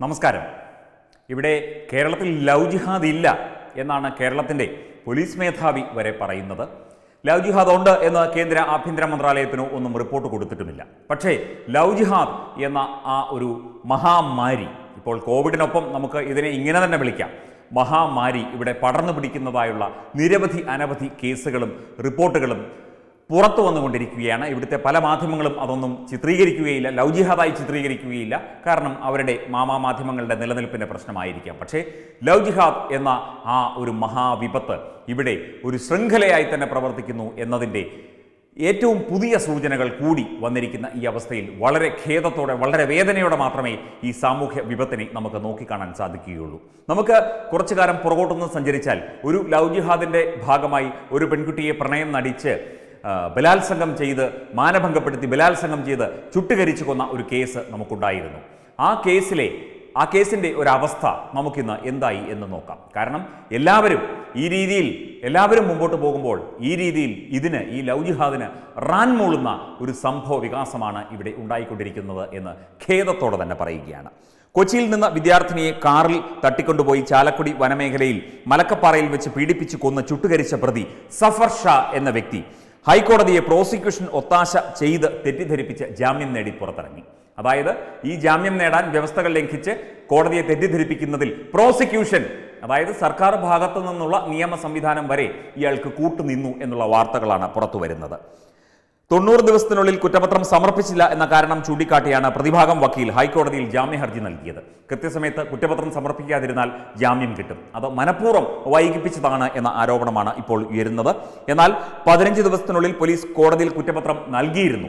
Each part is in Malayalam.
നമസ്കാരം ഇവിടെ കേരളത്തിൽ ലവ് ജിഹാദ് ഇല്ല എന്നാണ് കേരളത്തിൻ്റെ പോലീസ് മേധാവി വരെ പറയുന്നത് ലവ് ജിഹാദ് ഉണ്ട് എന്ന് കേന്ദ്ര ആഭ്യന്തര മന്ത്രാലയത്തിനോ ഒന്നും റിപ്പോർട്ട് കൊടുത്തിട്ടുമില്ല പക്ഷേ ലവ് ജിഹാദ് എന്ന ആ ഒരു മഹാമാരി ഇപ്പോൾ കോവിഡിനൊപ്പം നമുക്ക് ഇതിനെ ഇങ്ങനെ തന്നെ വിളിക്കാം മഹാമാരി ഇവിടെ പടർന്നു പിടിക്കുന്നതായുള്ള നിരവധി അനവധി കേസുകളും റിപ്പോർട്ടുകളും പുറത്തു വന്നുകൊണ്ടിരിക്കുകയാണ് ഇവിടുത്തെ പല മാധ്യമങ്ങളും അതൊന്നും ചിത്രീകരിക്കുകയില്ല ലവ് ജിഹാദായി ചിത്രീകരിക്കുകയില്ല കാരണം അവരുടെ മാമാ മാധ്യമങ്ങളുടെ നിലനിൽപ്പിൻ്റെ പ്രശ്നമായിരിക്കാം പക്ഷേ ലവ് ജിഹാദ് എന്ന ആ ഒരു മഹാവിപത്ത് ഇവിടെ ഒരു ശൃംഖലയായി തന്നെ പ്രവർത്തിക്കുന്നു എന്നതിൻ്റെ ഏറ്റവും പുതിയ സൂചനകൾ കൂടി വന്നിരിക്കുന്ന ഈ അവസ്ഥയിൽ വളരെ ഖേദത്തോടെ വളരെ വേദനയോടെ മാത്രമേ ഈ സാമൂഹ്യ വിപത്തിനെ നമുക്ക് നോക്കിക്കാണാൻ സാധിക്കുകയുള്ളൂ നമുക്ക് കുറച്ചു കാലം പുറകോട്ടൊന്ന് സഞ്ചരിച്ചാൽ ഒരു ലവ് ജിഹാദിൻ്റെ ഭാഗമായി ഒരു പെൺകുട്ടിയെ പ്രണയം നടിച്ച് ആ, ബലാത്സംഗം ചെയ്ത് മാനഭംഗപ്പെടുത്തി ബലാത്സംഗം ചെയ്ത് ചുട്ടുകരിച്ചു കൊന്ന ഒരു കേസ് നമുക്കുണ്ടായിരുന്നു ആ കേസിലെ ആ കേസിൻ്റെ ഒരവസ്ഥ നമുക്കിന്ന് എന്തായി എന്ന് നോക്കാം കാരണം എല്ലാവരും ഈ രീതിയിൽ എല്ലാവരും മുമ്പോട്ട് പോകുമ്പോൾ ഈ രീതിയിൽ ഇതിന് ഈ ലവ് ജിഹാദിന് റാൻ മൂളുന്ന ഒരു സംഭവ വികാസമാണ് ഇവിടെ ഉണ്ടായിക്കൊണ്ടിരിക്കുന്നത് എന്ന് ഖേദത്തോടെ തന്നെ പറയുകയാണ് കൊച്ചിയിൽ നിന്ന് വിദ്യാർത്ഥിനിയെ കാറിൽ തട്ടിക്കൊണ്ടുപോയി ചാലക്കുടി വനമേഖലയിൽ മലക്കപ്പാറയിൽ വെച്ച് പീഡിപ്പിച്ച് കൊന്ന് ചുട്ടുകരിച്ച പ്രതി സഫർ ഷാ എന്ന വ്യക്തി ഹൈക്കോടതിയെ പ്രോസിക്യൂഷൻ ഒത്താശ ചെയ്ത് തെറ്റിദ്ധരിപ്പിച്ച് ജാമ്യം നേടി പുറത്തിറങ്ങി അതായത് ഈ ജാമ്യം നേടാൻ വ്യവസ്ഥകൾ ലംഘിച്ച് കോടതിയെ തെറ്റിദ്ധരിപ്പിക്കുന്നതിൽ പ്രോസിക്യൂഷൻ അതായത് സർക്കാർ ഭാഗത്തു നിന്നുള്ള നിയമ സംവിധാനം വരെ ഇയാൾക്ക് കൂട്ടുനിന്നു എന്നുള്ള വാർത്തകളാണ് പുറത്തു വരുന്നത് തൊണ്ണൂറ് ദിവസത്തിനുള്ളിൽ കുറ്റപത്രം സമർപ്പിച്ചില്ല എന്ന കാരണം ചൂണ്ടിക്കാട്ടിയാണ് പ്രതിഭാഗം വക്കീൽ ഹൈക്കോടതിയിൽ ജാമ്യ ഹർജി നൽകിയത് കൃത്യസമയത്ത് കുറ്റപത്രം സമർപ്പിക്കാതിരുന്നാൽ ജാമ്യം കിട്ടും അത് മനഃപൂർവ്വം വൈകിപ്പിച്ചതാണ് എന്ന ആരോപണമാണ് ഇപ്പോൾ ഉയരുന്നത് എന്നാൽ പതിനഞ്ച് ദിവസത്തിനുള്ളിൽ പോലീസ് കോടതിയിൽ കുറ്റപത്രം നൽകിയിരുന്നു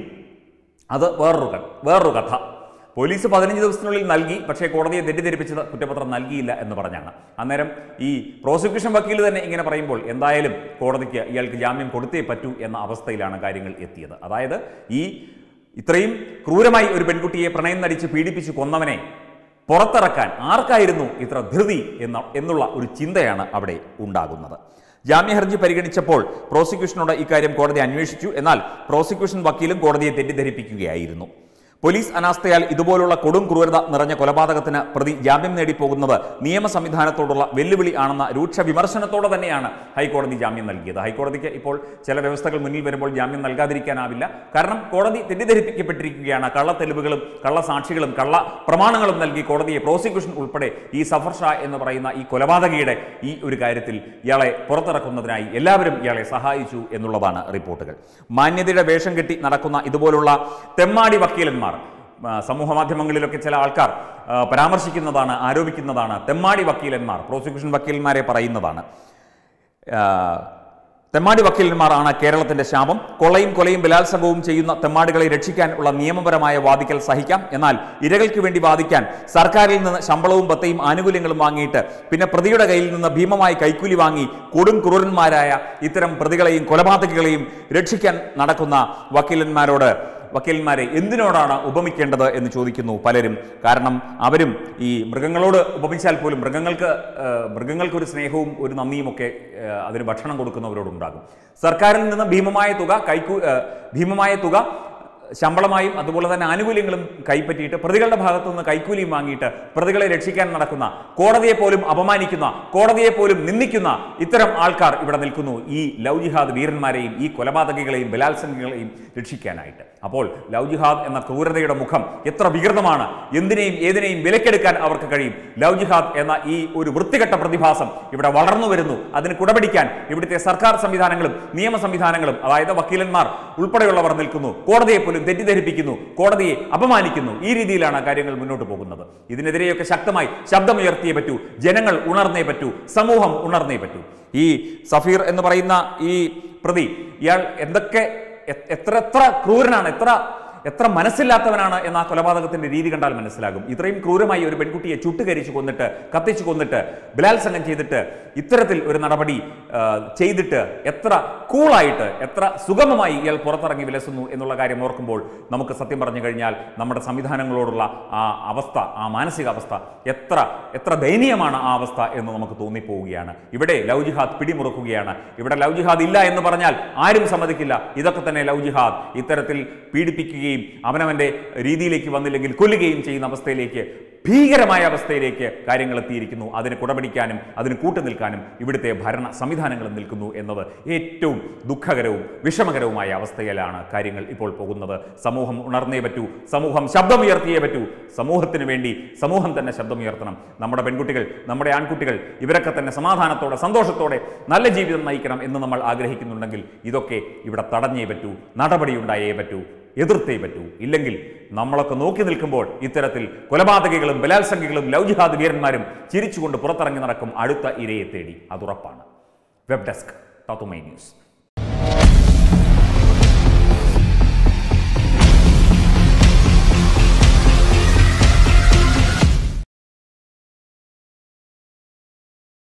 അത് വേറൊരു കഥ വേറൊരു കഥ പോലീസ് പതിനഞ്ച് ദിവസത്തിനുള്ളിൽ നൽകി പക്ഷേ കോടതിയെ തെറ്റിദ്ധരിപ്പിച്ചത് കുറ്റപത്രം നൽകിയില്ല എന്ന് പറഞ്ഞാണ് അന്നേരം ഈ പ്രോസിക്യൂഷൻ വക്കീൽ തന്നെ ഇങ്ങനെ പറയുമ്പോൾ എന്തായാലും കോടതിക്ക് ഇയാൾക്ക് ജാമ്യം കൊടുത്തേ പറ്റൂ എന്ന അവസ്ഥയിലാണ് കാര്യങ്ങൾ എത്തിയത് അതായത് ഈ ഇത്രയും ക്രൂരമായി ഒരു പെൺകുട്ടിയെ പ്രണയം നടിച്ച് പീഡിപ്പിച്ച് കൊന്നവനെ പുറത്തിറക്കാൻ ആർക്കായിരുന്നു ഇത്ര ധൃതി എന്ന എന്നുള്ള ഒരു ചിന്തയാണ് അവിടെ ഉണ്ടാകുന്നത് ജാമ്യ ഹർജി പരിഗണിച്ചപ്പോൾ പ്രോസിക്യൂഷനോട് ഇക്കാര്യം കോടതി അന്വേഷിച്ചു എന്നാൽ പ്രോസിക്യൂഷൻ വക്കീലും കോടതിയെ തെറ്റിദ്ധരിപ്പിക്കുകയായിരുന്നു പോലീസ് അനാസ്ഥയാൽ ഇതുപോലുള്ള കൊടും ക്രൂരത നിറഞ്ഞ കൊലപാതകത്തിന് പ്രതി ജാമ്യം നേടിപ്പോകുന്നത് നിയമ സംവിധാനത്തോടുള്ള വെല്ലുവിളി ആണെന്ന രൂക്ഷ വിമർശനത്തോടെ തന്നെയാണ് ഹൈക്കോടതി ജാമ്യം നൽകിയത് ഹൈക്കോടതിക്ക് ഇപ്പോൾ ചില വ്യവസ്ഥകൾ മുന്നിൽ വരുമ്പോൾ ജാമ്യം നൽകാതിരിക്കാനാവില്ല കാരണം കോടതി തെറ്റിദ്ധരിപ്പിക്കപ്പെട്ടിരിക്കുകയാണ് കള്ള തെളിവുകളും കള്ള സാക്ഷികളും കള്ള പ്രമാണങ്ങളും നൽകി കോടതിയെ പ്രോസിക്യൂഷൻ ഉൾപ്പെടെ ഈ സഫർ ഷാ എന്ന് പറയുന്ന ഈ കൊലപാതകയുടെ ഈ ഒരു കാര്യത്തിൽ ഇയാളെ പുറത്തിറക്കുന്നതിനായി എല്ലാവരും ഇയാളെ സഹായിച്ചു എന്നുള്ളതാണ് റിപ്പോർട്ടുകൾ മാന്യതയുടെ വേഷം കെട്ടി നടക്കുന്ന ഇതുപോലുള്ള തെമ്മാടി വക്കീലന്മാർ ആ, സമൂഹ മാധ്യമങ്ങളിലൊക്കെ ചില ആൾക്കാർ ആ, പരാമർശിക്കുന്നതാണ് ആരോപിക്കുന്നതാണ് തെമ്മാടി വക്കീലന്മാർ പ്രോസിക്യൂഷൻ വക്കീലന്മാരെ പറയുന്നതാണ് ആ, തെമ്മാടി വക്കീലന്മാരാണ് കേരളത്തിന്റെ ശാപം കൊള്ളയും കൊലയും ബലാത്സംഗവും ചെയ്യുന്ന തെമ്മാടികളെ രക്ഷിക്കാൻ ഉള്ള നിയമപരമായ വാദിക്കൽ സഹിക്കാം എന്നാൽ ഇരകൾക്ക് വേണ്ടി വാദിക്കാൻ സർക്കാരിൽ നിന്ന് ശമ്പളവും ബത്തയും ആനുകൂല്യങ്ങളും വാങ്ങിയിട്ട് പിന്നെ പ്രതിയുടെ കയ്യിൽ നിന്ന് ഭീമമായി കൈക്കൂലി വാങ്ങി കൊടും ക്രൂരന്മാരായ ഇത്തരം പ്രതികളെയും കൊലപാതകികളെയും രക്ഷിക്കാൻ നടക്കുന്ന വക്കീലന്മാരോട് വക്കീലന്മാരെ എന്തിനോടാണ് ഉപമിക്കേണ്ടത് എന്ന് ചോദിക്കുന്നു പലരും കാരണം അവരും ഈ മൃഗങ്ങളോട് ഉപമിച്ചാൽ പോലും മൃഗങ്ങൾക്ക് ആ, മൃഗങ്ങൾക്കൊരു സ്നേഹവും ഒരു നന്ദിയും ഒക്കെ ആ, അതിന് ഭക്ഷണം കൊടുക്കുന്നവരോടുണ്ടാകും സർക്കാരിൽ നിന്ന് ഭീമമായ തുക കൈക്കൂ ആ, ഭീമമായ തുക ശമ്പളമായും അതുപോലെ തന്നെ ആനുകൂല്യങ്ങളും കൈപ്പറ്റിയിട്ട് പ്രതികളുടെ ഭാഗത്തു നിന്ന് കൈക്കൂലിയും വാങ്ങിയിട്ട് പ്രതികളെ രക്ഷിക്കാൻ നടക്കുന്ന കോടതിയെ പോലും അപമാനിക്കുന്ന കോടതിയെ പോലും നിന്ദിക്കുന്ന ഇത്തരം ആൾക്കാർ ഇവിടെ നിൽക്കുന്നു ഈ ലവ് ജിഹാദ് വീരന്മാരെയും ഈ കൊലപാതകികളെയും ബലാത്സംഗികളെയും രക്ഷിക്കാനായിട്ട് അപ്പോൾ ലവ് ജിഹാദ് എന്ന ക്രൂരതയുടെ മുഖം എത്ര വികൃതമാണ് എന്തിനേയും ഏതിനേയും വിലക്കെടുക്കാൻ അവർക്ക് കഴിയും ലവ് ജിഹാദ് എന്ന ഈ ഒരു വൃത്തികെട്ട പ്രതിഭാസം ഇവിടെ വളർന്നു വരുന്നു അതിന് കുടപിടിക്കാൻ ഇവിടുത്തെ സർക്കാർ സംവിധാനങ്ങളും നിയമ സംവിധാനങ്ങളും അതായത് വക്കീലന്മാർ ഉൾപ്പെടെയുള്ളവർ നിൽക്കുന്നു കോടതിയെ പോലും തെറ്റിദ്ധരിപ്പിക്കുന്നു കോടതിയെ അപമാനിക്കുന്നു ഈ രീതിയിലാണ് കാര്യങ്ങൾ മുന്നോട്ട് പോകുന്നത് ഇതിനെതിരെയൊക്കെ ശക്തമായി ശബ്ദമുയർത്തിയേ പറ്റൂ ജനങ്ങൾ ഉണർന്നേ പറ്റൂ സമൂഹം ഉണർന്നേ പറ്റൂ ഈ സഫീർ എന്ന് പറയുന്ന ഈ പ്രതി ഇയാൾ എന്തൊക്കെ എ- എത്ര എത്ര ക്രൂരനാണ് എത്ര എത്ര മനസ്സില്ലാത്തവനാണ് എന്ന ആ കൊലപാതകത്തിന്റെ രീതി കണ്ടാൽ മനസ്സിലാകും ഇത്രയും ക്രൂരമായി ഒരു പെൺകുട്ടിയെ ചുട്ടുകരിച്ചു കൊന്നിട്ട് കത്തിച്ചു കൊന്നിട്ട് ബലാത്സംഗം ചെയ്തിട്ട് ഇത്തരത്തിൽ ഒരു നടപടി ആ, ചെയ്തിട്ട് എത്ര കൂളായിട്ട് എത്ര സുഗമമായി ഇയാൾ പുറത്തിറങ്ങി വിലസുന്നു എന്നുള്ള കാര്യം ഓർക്കുമ്പോൾ നമുക്ക് സത്യം പറഞ്ഞു കഴിഞ്ഞാൽ നമ്മുടെ സംവിധാനങ്ങളോടുള്ള ആ അവസ്ഥ ആ മാനസികാവസ്ഥ എത്ര എത്ര ദയനീയമാണ് ആ അവസ്ഥ എന്ന് നമുക്ക് തോന്നിപ്പോവുകയാണ് ഇവിടെ ലവ് ജിഹാദ് പിടിമുറുക്കുകയാണ് ഇവിടെ ലവ് ജിഹാദ് ഇല്ല എന്ന് പറഞ്ഞാൽ ആരും സമ്മതിക്കില്ല ഇതൊക്കെ തന്നെ ലവ് ജിഹാദ് ഇത്തരത്തിൽ പീഡിപ്പിക്കുകയും അവനവന്റെ രീതിയിലേക്ക് വന്നില്ലെങ്കിൽ കൊല്ലുകയും ചെയ്യുന്ന അവസ്ഥയിലേക്ക് ഭീകരമായ അവസ്ഥയിലേക്ക് കാര്യങ്ങൾ എത്തിയിരിക്കുന്നു അതിന് കുടപിടിക്കാനും അതിന് കൂട്ടുനിൽക്കാനും ഇവിടുത്തെ ഭരണ സംവിധാനങ്ങൾ നിൽക്കുന്നു എന്നത് ഏറ്റവും ദുഃഖകരവും വിഷമകരവുമായ അവസ്ഥയിലാണ് കാര്യങ്ങൾ ഇപ്പോൾ പോകുന്നത് സമൂഹം ഉണർന്നേ പറ്റൂ സമൂഹം ശബ്ദമുയർത്തിയേ പറ്റൂ സമൂഹത്തിന് വേണ്ടി സമൂഹം തന്നെ ശബ്ദമുയർത്തണം നമ്മുടെ പെൺകുട്ടികൾ നമ്മുടെ ആൺകുട്ടികൾ ഇവരൊക്കെ തന്നെ സമാധാനത്തോടെ സന്തോഷത്തോടെ നല്ല ജീവിതം നയിക്കണം എന്ന് നമ്മൾ ആഗ്രഹിക്കുന്നുണ്ടെങ്കിൽ ഇതൊക്കെ ഇവിടെ തടഞ്ഞേ പറ്റൂ നടപടിയുണ്ടായേ പറ്റൂ എതിർത്തേ പറ്റൂ ഇല്ലെങ്കിൽ നമ്മളൊക്കെ നോക്കി നിൽക്കുമ്പോൾ ഇത്തരത്തിൽ കൊലപാതകികളും ബലാത്സംഗികളും ലവ് ജിഹാദ് വീരന്മാരും ചിരിച്ചുകൊണ്ട് പുറത്തിറങ്ങി നടക്കും അടുത്ത ഇരയെ തേടി അതുറപ്പാണ് വെബ് ഡെസ്ക് തത്തുമൈ ന്യൂസ്